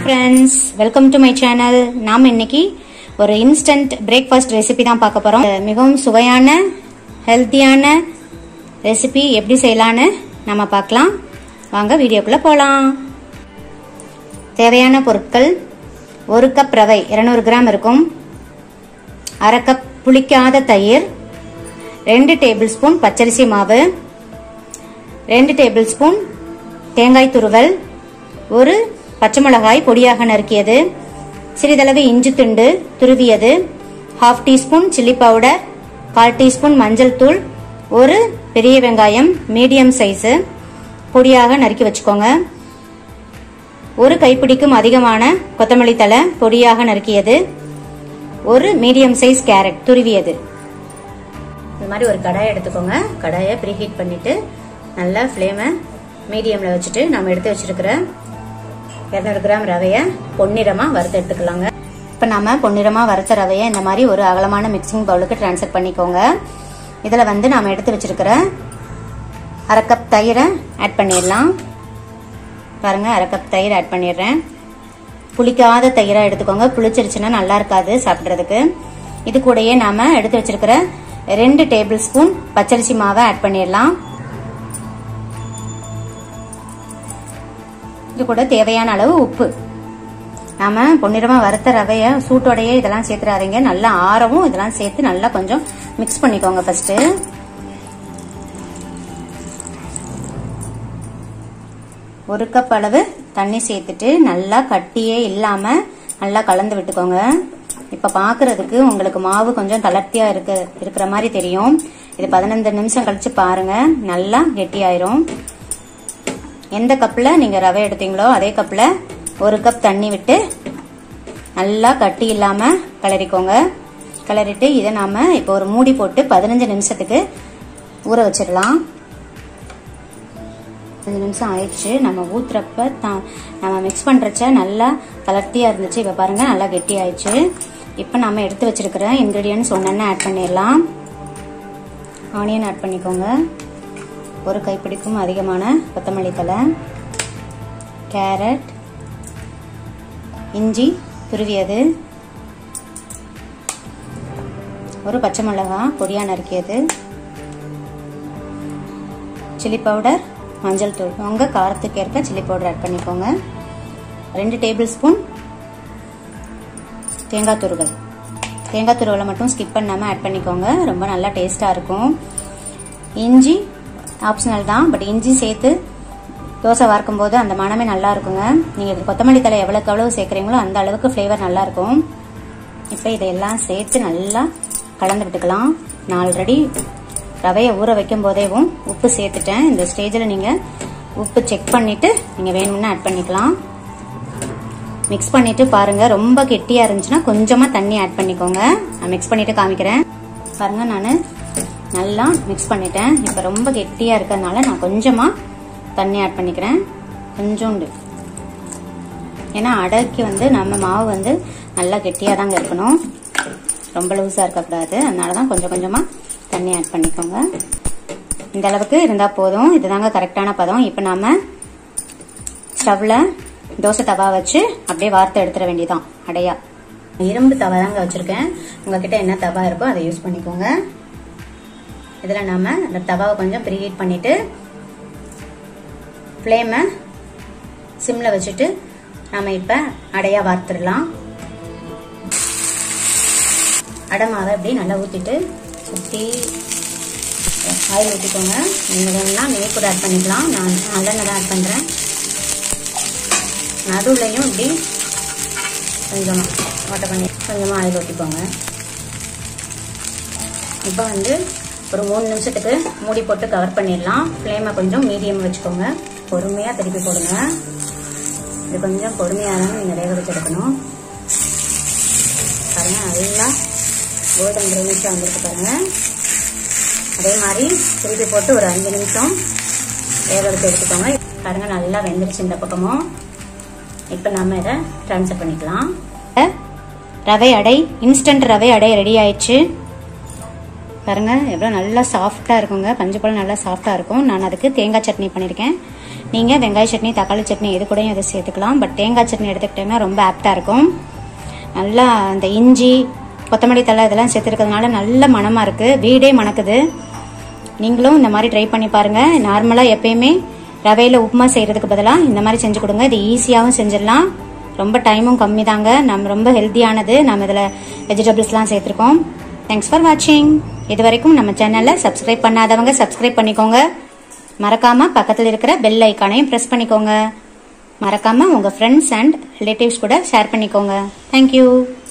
friends welcome to my channel நாம் இன்னைக்கு ஒரு இன்ஸ்டன்ட் பிரேக்ஃபாஸ்ட் ரெசிபி தான் பார்க்க போகிறோம் மிகவும் சுவையான ஹெல்த்தியான ரெசிபி எப்படி செய்யலான்னு நம்ம பார்க்கலாம் வாங்க வீடியோக்குள்ளே போகலாம் தேவையான பொருட்கள் ஒரு கப் ரவை 200 கிராம் இருக்கும் அரை கப் புளிக்காத தயிர் ரெண்டு டேபிள் ஸ்பூன் பச்சரிசி மாவு ரெண்டு டேபிள் ஸ்பூன் தேங்காய் துருவல் ஒரு பச்சை மிளகாய் பொடியாக நறுக்கியது சிறிதளவு இஞ்சி துண்டு துருவியது ஹாஃப் டீஸ்பூன் சில்லி பவுடர் கால் டீஸ்பூன் மஞ்சள் தூள் ஒரு பெரிய வெங்காயம் மீடியம் சைஸு பொடியாக நறுக்கி வச்சுக்கோங்க ஒரு கைப்பிடிக்கும் அதிகமான கொத்தமல்லி தழை பொடியாக நறுக்கியது ஒரு மீடியம் சைஸ் கேரட் துருவியது இந்த மாதிரி ஒரு கடாயை எடுத்துக்கோங்க கடாயை ப்ரீஹீட் பண்ணிட்டு நல்லா ஃப்ளேமை மீடியமில் வச்சுட்டு நம்ம எடுத்து வச்சிருக்கிற இரநூறு கிராம் ரவையை பொன்னிறமாக வறுத்து எடுத்துக்கலாங்க இப்போ நம்ம பொன்னிறமாக வறுத்த ரவையை இந்த மாதிரி ஒரு அகலமான மிக்சிங் பவுலுக்கு ட்ரான்ஸ்ஃபர் பண்ணிக்கோங்க இதில் வந்து நாம் எடுத்து வச்சிருக்கிற அரை கப் தயிரை ஆட் பண்ணிடலாம் பாருங்க அரை கப் தயிர் ஆட் பண்ணிடுறேன் புளிக்காத தயிராக எடுத்துக்கோங்க புளிச்சிருச்சுன்னா நல்லா இருக்காது சாப்பிட்றதுக்கு இது கூடயே நாம எடுத்து வச்சிருக்கிற ரெண்டு டேபிள் ஸ்பூன் பச்சரிசி மாவை ஆட் பண்ணிடலாம் இது கூட தேவையான அளவு உப்பு நாம பொன்னிறமா வறுத்த ரவைய சூட்டோடையே இதெல்லாம் சேர்த்துறாதீங்க நல்லா ஆறவும் இதெல்லாம் சேர்த்து நல்லா கொஞ்சம் மிக்ஸ் பண்ணிக்கோங்க ஃபர்ஸ்ட் ஒரு கப் அளவு தண்ணி சேர்த்துட்டு நல்லா கட்டியே இல்லாம நல்லா கலந்து விட்டுக்கோங்க இப்ப பாக்குறதுக்கு உங்களுக்கு மாவு கொஞ்சம் தளர்த்தியா இருக்க இருக்கிற மாதிரி தெரியும் இது பதினஞ்சு நிமிஷம் கழிச்சு பாருங்க நல்லா கெட்டியாயிரும் எந்த கப்ல நீங்க ரவை எடுத்தீங்களோ அதே கப்ல ஒரு கப் தண்ணி விட்டு நல்லா கட்டி இல்லாம கிளறிக்கோங்க கிளறிட்டு இதை நாம இப்போ ஒரு மூடி போட்டு பதினஞ்சு நிமிஷத்துக்கு ஊற வச்சிடலாம் அஞ்சு நிமிஷம் ஆயிடுச்சு நம்ம ஊத்துறப்ப நம்ம மிக்ஸ் பண்றச்ச நல்லா தளர்த்தியா இருந்துச்சு இப்ப பாருங்க நல்லா கெட்டி ஆயிடுச்சு இப்ப நம்ம எடுத்து வச்சிருக்கிற இன்கிரீடியன்ஸ் ஒன்னொன்னு ஆட் பண்ணிடலாம் ஆனியன் ஆட் பண்ணிக்கோங்க ஒரு கைப்பிடிக்கும் அதிகமான கொத்தமல்லி தலை கேரட் இஞ்சி துருவியது ஒரு பச்சை மிளகாய் பொடியாக நறுக்கியது சில்லி பவுடர் மஞ்சள் தூள் உங்கள் காரத்துக்கு ஏற்ப சில்லி பவுடர் ஆட் பண்ணிக்கோங்க ரெண்டு டேபிள் ஸ்பூன் தேங்காய் துருவல் தேங்காய் துருவலை மட்டும் ஸ்கிப் பண்ணாமல் ஆட் பண்ணிக்கோங்க ரொம்ப நல்லா டேஸ்ட்டாக இருக்கும் இஞ்சி ஆப்ஷனல் தான் பட் இஞ்சி சேர்த்து தோசை வறுக்கும் போது அந்த மனமே நல்லா இருக்குங்க நீங்கள் கொத்தமல்லி தலை எவ்வளோக்கு எவ்வளவு சேர்க்குறீங்களோ அந்த அளவுக்கு ஃப்ளேவர் நல்லா இருக்கும் இப்போ இதையெல்லாம் சேர்த்து நல்லா கலந்து விட்டுக்கலாம் நான் ஆல்ரெடி ரவையை ஊற வைக்கும் போதேவும் உப்பு சேர்த்துட்டேன் இந்த ஸ்டேஜில் நீங்கள் உப்பு செக் பண்ணிவிட்டு நீங்கள் வேணும்னு ஆட் பண்ணிக்கலாம் மிக்ஸ் பண்ணிவிட்டு பாருங்கள் ரொம்ப கெட்டியாக இருந்துச்சுன்னா கொஞ்சமாக தண்ணி ஆட் பண்ணிக்கோங்க நான் மிக்ஸ் பண்ணிவிட்டு காமிக்கிறேன் பாருங்கள் நான் நல்லா மிக்ஸ் பண்ணிட்டேன் இப்போ ரொம்ப கெட்டியாக இருக்கிறதுனால நான் கொஞ்சமாக தண்ணி ஆட் பண்ணிக்கிறேன் கொஞ்சோண்டு ஏன்னா அடைக்கு வந்து நம்ம மாவு வந்து நல்லா கெட்டியாக தாங்க இருக்கணும் ரொம்ப லூஸாக இருக்கக்கூடாது அதனால தான் கொஞ்சம் கொஞ்சமாக தண்ணி ஆட் பண்ணிக்கோங்க இந்த அளவுக்கு இருந்தால் போதும் இதுதாங்க கரெக்டான பதம் இப்போ நாம ஸ்டவ்ல தோசை தவா வச்சு அப்படியே வார்த்து எடுத்துட வேண்டியதான் அடையா இரும்பு தவா தாங்க வச்சுருக்கேன் உங்ககிட்ட என்ன தவா இருக்கோ அதை யூஸ் பண்ணிக்கோங்க இதில் நாம அந்த தவாவை கொஞ்சம் ப்ரீஹீட் பண்ணிட்டு ஃப்ளேமை சிம்மில் வச்சுட்டு நம்ம இப்போ அடையா வார்த்துடலாம் அடை மாவை அப்படி நல்லா ஊற்றிட்டு சுற்றி ஆயில் ஊற்றிக்கோங்க நீங்கள் வேணும்னா நெய் கூட ஆட் பண்ணிக்கலாம் நான் நல்லெண்ணெய் தான் ஆட் பண்ணுறேன் நடுவுலையும் இப்படி கொஞ்சமாக ஓட்ட பண்ணி கொஞ்சமாக ஆயில் ஊற்றிக்கோங்க இப்போ வந்து ஒரு மூணு நிமிஷத்துக்கு மூடி போட்டு கவர் பண்ணிடலாம் ஃப்ளேமை கொஞ்சம் மீடியம் வச்சுக்கோங்க பொறுமையாக திருப்பி போடுங்க இது கொஞ்சம் பொறுமையாக தான் நீங்கள் வேக வச்சு எடுக்கணும் பாருங்கள் நல்லா கோல்டன் ப்ரௌனிஷாக வந்திருக்கு பாருங்கள் அதே மாதிரி திருப்பி போட்டு ஒரு அஞ்சு நிமிஷம் வேக வச்சு எடுத்துக்கோங்க பாருங்கள் நல்லா வெந்துருச்சு இந்த பக்கமும் இப்போ நம்ம இதை ட்ரான்ஸ்ஃபர் பண்ணிக்கலாம் ரவை அடை இன்ஸ்டன்ட் ரவை அடை ரெடி ஆயிடுச்சு பாருங்க எவ்வளோ நல்லா சாஃப்டாக இருக்குங்க பஞ்சுப்பழம் நல்லா சாஃப்டாக இருக்கும் நான் அதுக்கு தேங்காய் சட்னி பண்ணியிருக்கேன் நீங்கள் வெங்காய சட்னி தக்காளி சட்னி எது கூடயும் இதை சேர்த்துக்கலாம் பட் தேங்காய் சட்னி எடுத்துக்கிட்டீங்கன்னா ரொம்ப ஆப்டாக இருக்கும் நல்லா அந்த இஞ்சி கொத்தமல்லி தழை இதெல்லாம் சேர்த்துருக்கிறதுனால நல்ல மணமாக இருக்குது வீடே மணக்குது நீங்களும் இந்த மாதிரி ட்ரை பண்ணி பாருங்கள் நார்மலாக எப்பயுமே ரவையில் உப்புமா செய்கிறதுக்கு பதிலாக இந்த மாதிரி செஞ்சு கொடுங்க இது ஈஸியாகவும் செஞ்சிடலாம் ரொம்ப டைமும் கம்மி தாங்க நம்ம ரொம்ப ஹெல்த்தியானது நம்ம இதில் வெஜிடபிள்ஸ்லாம் சேர்த்துருக்கோம் தேங்க்ஸ் ஃபார் வாட்சிங் இது வரைக்கும் நம்ம சேனலை சப்ஸ்கிரைப் பண்ணாதவங்க சப்ஸ்கிரைப் பண்ணிக்கோங்க மறக்காம பக்கத்தில் இருக்கிற பெல் ஐக்கானையும் ப்ரெஸ் பண்ணிக்கோங்க மறக்காம உங்க ஃப்ரெண்ட்ஸ் அண்ட் ரிலேட்டிவ்ஸ் கூட ஷேர் பண்ணிக்கோங்க தேங்க்யூ